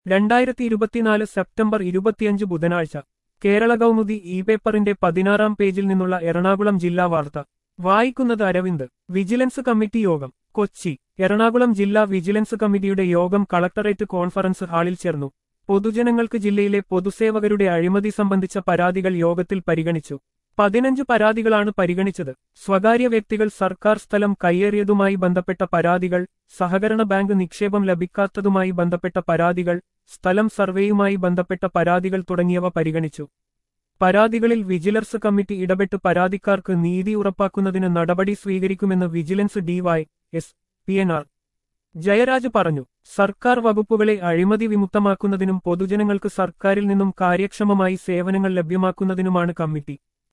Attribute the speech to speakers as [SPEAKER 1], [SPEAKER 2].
[SPEAKER 1] രണ്ടായിരത്തി ഇരുപത്തിനാല് സെപ്റ്റംബർ ഇരുപത്തിയഞ്ച് ബുധനാഴ്ച കേരള കൗമുദി ഇ പേപ്പറിന്റെ പതിനാറാം പേജിൽ നിന്നുള്ള എറണാകുളം ജില്ലാ വാർത്ത വായിക്കുന്നത് അരവിന്ദ് വിജിലൻസ് കമ്മിറ്റി യോഗം കൊച്ചി എറണാകുളം ജില്ലാ വിജിലൻസ് കമ്മിറ്റിയുടെ യോഗം കളക്ടറേറ്റ് കോൺഫറൻസ് ഹാളിൽ ചേർന്നു പൊതുജനങ്ങൾക്ക് ജില്ലയിലെ പൊതുസേവകരുടെ അഴിമതി സംബന്ധിച്ച പരാതികൾ യോഗത്തിൽ പരിഗണിച്ചു പതിനഞ്ച് പരാതികളാണ് പരിഗണിച്ചത് സ്വകാര്യ വ്യക്തികൾ സർക്കാർ സ്ഥലം കയ്യേറിയതുമായി ബന്ധപ്പെട്ട പരാതികൾ സഹകരണ ബാങ്ക് നിക്ഷേപം ലഭിക്കാത്തതുമായി ബന്ധപ്പെട്ട പരാതികൾ സ്ഥലം സർവേയുമായി ബന്ധപ്പെട്ട പരാതികൾ തുടങ്ങിയവ പരിഗണിച്ചു പരാതികളിൽ വിജിലൻസ് കമ്മിറ്റി ഇടപെട്ട് പരാതിക്കാർക്ക് നീതി ഉറപ്പാക്കുന്നതിന് നടപടി സ്വീകരിക്കുമെന്ന് vigilance Dy S P N R Jayaraj പറഞ്ഞു സർക്കാർ വകുപ്പുകളെ അഴിമതി വിമുക്തമാക്കുന്നതിനും പൊതുജനങ്ങൾക്ക് സർക്കാരിൽ നിന്നും കാര്യക്ഷമമായി സേവനങ്ങൾ ലഭ്യമാക്കുന്നതിനുമാണ് കമ്മിറ്റി